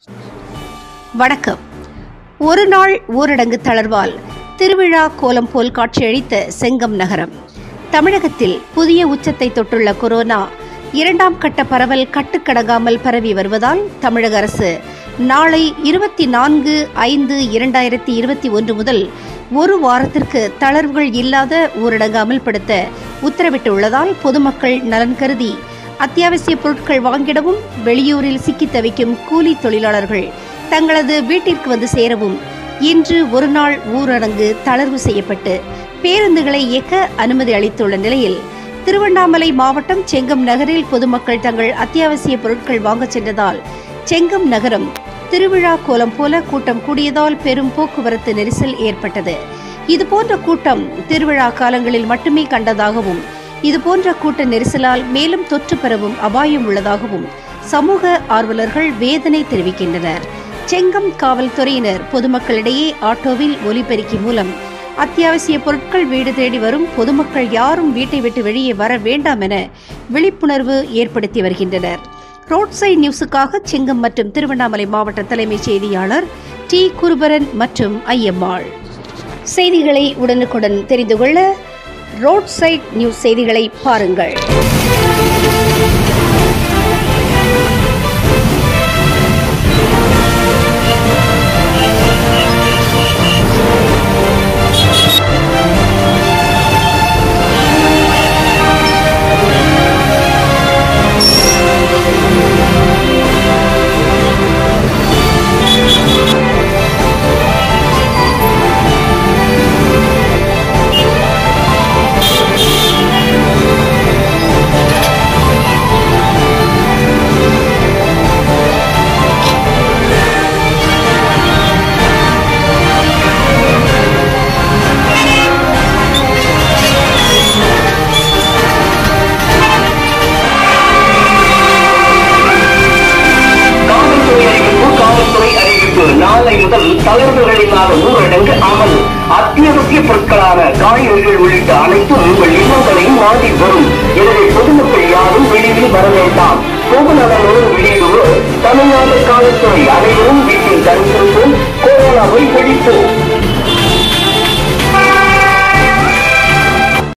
வணக்கம் ஒரு நாள் ஊரடங்கு தளர்வால் திருவிழா கோலம் போல் காட்சியளித்த செங்கம் நகரம் தமிழகத்தில் புதிய உச்சத்தை தொட்டுள்ள கொரோனா இரண்டாம் கட்ட பரவல் கட்டுக்கடங்காமல் பரவி வருவதால் தமிழக அரசு நாளை இருபத்தி நான்கு ஐந்து இரண்டாயிரத்தி இருபத்தி ஒன்று முதல் ஒரு வாரத்திற்கு தளர்வுகள் இல்லாத ஊரடங்கு அமல்படுத்த உத்தரவிட்டுள்ளதால் பொதுமக்கள் நலன் கருதி அத்தியாவசிய பொருட்கள் வாங்கிடவும் வெளியூரில் சிக்கித் தவிக்கும் கூலி தொழிலாளர்கள் தங்களது வீட்டிற்கு வந்து சேரவும் இன்று ஒரு நாள் ஊரடங்கு தளர்வு செய்யப்பட்டு பேருந்துகளை இயக்க அனுமதி அளித்துள்ள நிலையில் திருவண்ணாமலை மாவட்டம் செங்கம் நகரில் பொதுமக்கள் தங்கள் அத்தியாவசிய பொருட்கள் வாங்கச் சென்றதால் செங்கம் நகரம் திருவிழா கோலம் போல கூட்டம் கூடியதால் பெரும் போக்குவரத்து நெரிசல் ஏற்பட்டது இதுபோன்ற கூட்டம் திருவிழா காலங்களில் மட்டுமே கண்டதாகவும் இதுபோன்ற கூட்ட நெரிசலால் மேலும் தொற்று பரவும் அபாயம் உள்ளதாகவும் சமூக ஆர்வலர்கள் வேதனை தெரிவிக்கின்றனர் செங்கம் காவல்துறையினர் பொதுமக்களிடையே ஆட்டோவில் ஒலிபெருக்கி மூலம் அத்தியாவசிய பொருட்கள் வீடு தேடி வரும் பொதுமக்கள் யாரும் வீட்டை விட்டு வெளியே வர வேண்டாம் என விழிப்புணர்வு ஏற்படுத்தி வருகின்றனர் ரோட் சைட் நியூஸுக்காக செங்கம் மற்றும் திருவண்ணாமலை மாவட்ட தலைமைச் செய்தியாளர் டி குருபரன் மற்றும் ஐயம்மாள் செய்திகளை உடனுக்குடன் தெரிந்து கொள்ள ரோட் சைட் நியூஸ் செய்திகளை பாருங்கள் காவல்துறை அறிவிப்பு காவல்துறை அறிவிப்பு நாளை முதல் தளர்வுகள் இல்லாத ஊரடங்கு அமல் அத்தியாவசிய பொருட்களான காய்கறிகள் உள்ளிட்ட அனைத்தும் உங்கள் இல்லங்களையும் நாடி வரும் எனவே பொதுமக்கள் யாரும் வெளியில் வர வேண்டாம் பொதுநலனுடன் வெளியிடுவோர் தமிழ்நாடு காவல்துறை அனைவரும் வீட்டில் தரிசிப்போம் கொரோனாவை பிடிப்போம்